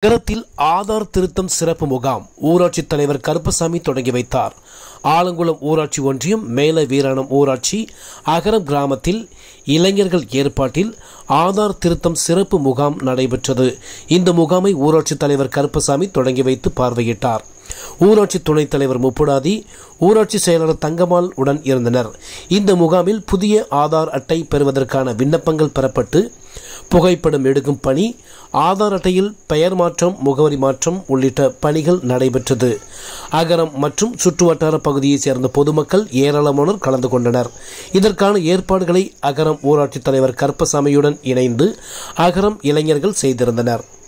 நகரத்தில் ஆதார் திருத்தம் சிறப்பு முகாம் ஊராட்சித் தலைவர் கருப்பசாமி தொடங்கி வைத்தார் ஆலங்குளம் ஊராட்சி ஒன்றியம் மேல வீராணம் ஊராட்சி அகரம் கிராமத்தில் இளைஞர்கள் ஏற்பாட்டில் ஆதார் திருத்தம் சிறப்பு முகாம் நடைபெற்றது இந்த முகாமை ஊராட்சித் தலைவர் கருப்பசாமி தொடங்கி வைத்து பார்வையிட்டார் ஊராட்சி துணைத் தலைவர் முப்புடாதி ஊராட்சி செயலாளர் தங்கம்மாள் உடன் இருந்தனர் இந்த முகாமில் புதிய ஆதார் அட்டை பெறுவதற்கான விண்ணப்பங்கள் பெறப்பட்டு புகைப்படம் எடுக்கும் பணி ஆதார் அட்டையில் பெயர் மாற்றம் முகவரி மாற்றம் உள்ளிட்ட பணிகள் நடைபெற்றது அகரம் மற்றும் சுற்றுவட்டார பகுதியைச் சேர்ந்த பொதுமக்கள் ஏராளமானோர் கலந்து கொண்டனர் இதற்கான ஏற்பாடுகளை அகரம் ஊராட்சித் தலைவர் கருப்பசாமியுடன் இணைந்து அகரம் இளைஞர்கள் செய்திருந்தனர்